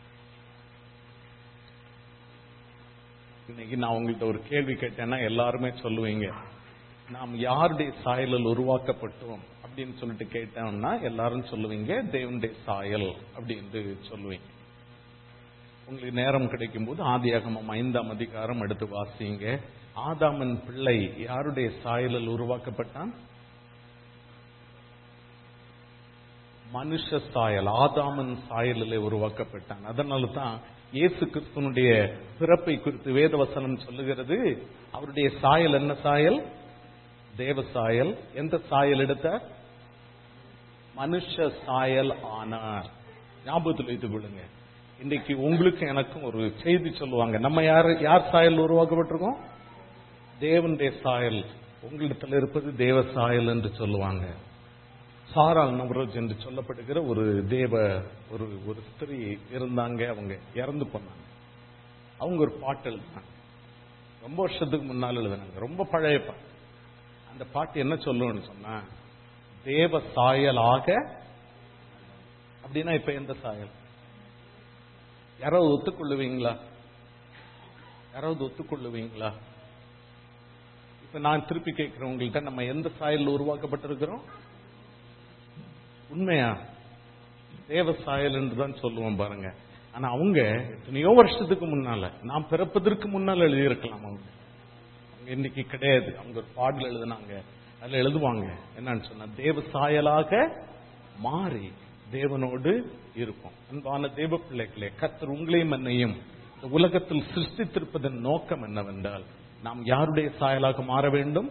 இன்னைக்கு நான் உங்கள்கிட்ட ஒரு கேள்வி கேட்டேன்னா எல்லாருமே சொல்லுவீங்க நாம் யாருடைய சாயலில் உருவாக்கப்பட்டோம் அப்படின்னு சொல்லிட்டு கேட்டோம்னா எல்லாரும் சொல்லுவீங்க தேவனுடைய சாயல் அப்படின்னு சொல்லுவீங்க உங்களுக்கு நேரம் கிடைக்கும் போது ஆதியாகமம் ஐந்தாம் அதிகாரம் எடுத்து வாசிங்க ஆதாமன் பிள்ளை யாருடைய சாயலில் உருவாக்கப்பட்டான் மனுஷ சாயல் ஆதாமன் சாயலிலே உருவாக்கப்பட்டான் அதனால தான் இயேசு கிறிஸ்துவனுடைய பிறப்பை குறித்து வேதவசனம் சொல்லுகிறது அவருடைய சாயல் என்ன சாயல் தேவ சாயல் எந்த சாயல் எடுத்தார் மனுஷ சாயல் ஆனார் ஞாபகத்தில் வைத்துக் கொள்ளுங்க இன்னைக்கு உங்களுக்கு எனக்கும் ஒரு செய்தி சொல்லுவாங்க நம்ம யார் யார் சாயல் உருவாக்கப்பட்டிருக்கோம் தேவனுடைய சாயல் உங்களிடத்தில் இருப்பது தேவ சாயல் என்று சொல்லுவாங்க சாரால் நவரோஜ் என்று சொல்லப்படுகிற ஒரு தேவ ஒரு ஒரு ஸ்திரீ இருந்தாங்க அவங்க இறந்து போனாங்க அவங்க ஒரு பாட்டு எழுதினாங்க ரொம்ப வருஷத்துக்கு முன்னால் எழுதினாங்க ரொம்ப பழைய பாட்டு அந்த பாட்டு என்ன சொல்லுன்னு சொன்னா தேவ சாயலாக அப்படின்னா இப்ப எந்த சாயல் யாராவது ஒத்துக்கொள்ளுவீங்களா யாராவது ஒத்துக்கொள்ளுவீங்களா இப்ப நான் திருப்பி கேட்கிறேன் உங்கள்கிட்ட நம்ம எந்த சாயல் உருவாக்கப்பட்டிருக்கிறோம் உண்மையா தேவ சாயல் என்று தான் சொல்லுவோம் பாருங்க ஆனா அவங்க எத்தனையோ வருஷத்துக்கு முன்னால நான் பிறப்பதற்கு முன்னால் எழுதியிருக்கலாம் அவங்க அவங்க இன்னைக்கு கிடையாது அவங்க ஒரு பாடல் எழுதினாங்க அதுல எழுதுவாங்க என்னன்னு சொன்னா தேவ சாயலாக மாறி தேவனோடு இருக்கும் அன்பான தேவ பிள்ளைகளே கத்தர் உங்களையும் என்னையும் இந்த உலகத்தில் சிருஷ்டித்திருப்பதன் நோக்கம் என்னவென்றால் நாம் யாருடைய சாயலாக மாற வேண்டும்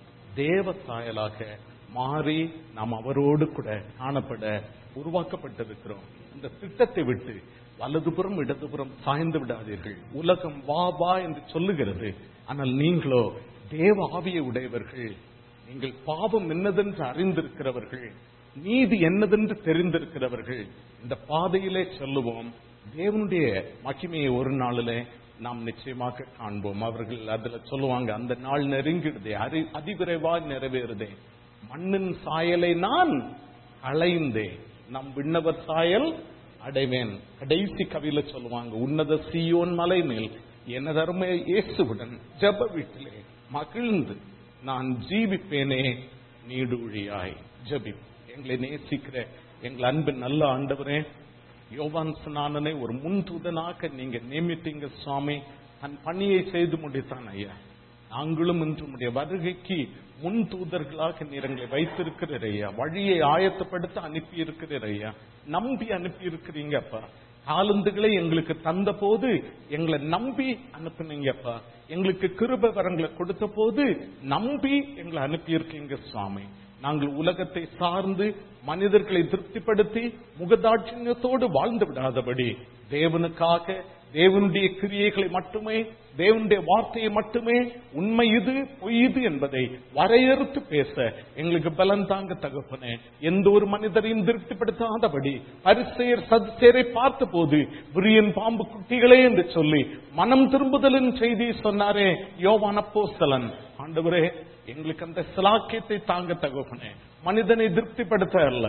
தேவ சாயலாக மாறி நாம் அவரோடு கூட காணப்பட உருவாக்கப்பட்டிருக்கிறோம் இந்த திட்டத்தை விட்டு வலதுபுறம் இடதுபுறம் சாய்ந்து விடாதீர்கள் உலகம் வா வா என்று சொல்லுகிறது ஆனால் நீங்களோ தேவ ஆவியை உடையவர்கள் நீங்கள் பாவம் என்னதென்று அறிந்திருக்கிறவர்கள் நீதி என்னதென்று தெரிந்திருக்கிறவர்கள் இந்த பாதையிலே சொல்லுவோம் தேவனுடைய மகிமையை ஒரு நாளிலே நாம் நிச்சயமாக காண்போம் அவர்கள் அதுல சொல்லுவாங்க அந்த நாள் நெருங்கிடுதே அரி அதிவிரைவாய் நிறைவேறுதே மண்ணின் சாயலை நான் களைந்தே நம் விண்ணவர் சாயல் அடைவேன் கடைசி கவியில சொல்லுவாங்க உன்னத சியோன் மலை மேல் எனதருமை இயேசுவுடன் ஜப வீட்டிலே மகிழ்ந்து நான் ஜீவிப்பேனே நீடூழியாய் ஜபி எங்களை நேசிக்கிற எங்கள் அன்பின் நல்ல ஆண்டவரே யோவான் ஸ்நானனை ஒரு முன் தூதனாக நீங்க நியமித்தீங்க சுவாமி தன் பணியை செய்து முடித்தான் ஐயா நாங்களும் இன்று உடைய வருகைக்கு முன் தூதர்களாக நீர் எங்களை வைத்திருக்கிறீர் ஐயா வழியை ஆயத்தப்படுத்த அனுப்பி இருக்கிறீர் ஐயா நம்பி அனுப்பி இருக்கிறீங்க அப்பா தாளந்துகளை எங்களுக்கு தந்த போது எங்களை நம்பி அனுப்புனீங்கப்பா எங்களுக்கு கிருப வரங்களை கொடுத்த போது நம்பி எங்களை அனுப்பியிருக்கீங்க சுவாமி நாங்கள் உலகத்தை சார்ந்து மனிதர்களை திருப்திப்படுத்தி முகதாட்சியத்தோடு வாழ்ந்து விடாதபடி தேவனுக்காக தேவனுடைய கிரியைகளை மட்டுமே தேவனுடைய வார்த்தையை மட்டுமே உண்மை இது பொய் இது என்பதை வரையறுத்து பேச எங்களுக்கு பலன் தாங்க தகப்பனே எந்த ஒரு மனிதரையும் திருப்திப்படுத்தாதபடி பரிசெயர் சதுசேரை பார்த்த போது விரியன் பாம்பு குட்டிகளே என்று சொல்லி மனம் திரும்புதலின் செய்தி சொன்னாரே யோவான போஸ்தலன் ஆண்டவரே எங்களுக்கு அந்த சிலாக்கியத்தை தாங்க தகப்பனே மனிதனை திருப்திப்படுத்த அல்ல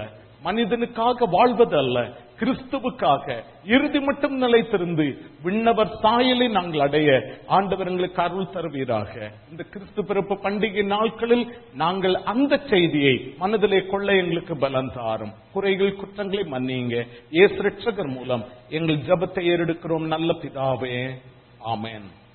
மனிதனுக்காக வாழ்வது அல்ல கிறிஸ்துவுக்காக இறுதி மட்டும் நிலைத்திருந்து விண்ணவர் சாயலை நாங்கள் அடைய ஆண்டவர் எங்களுக்கு அருள் தருவீராக இந்த கிறிஸ்து பிறப்பு பண்டிகை நாட்களில் நாங்கள் அந்த செய்தியை மனதிலே கொள்ள எங்களுக்கு பலன் தாரும் குறைகள் குற்றங்களை மன்னியுங்க இயேசு ரட்சகர் மூலம் எங்கள் ஜபத்தை ஏறெடுக்கிறோம் நல்ல பிதாவே ஆமென்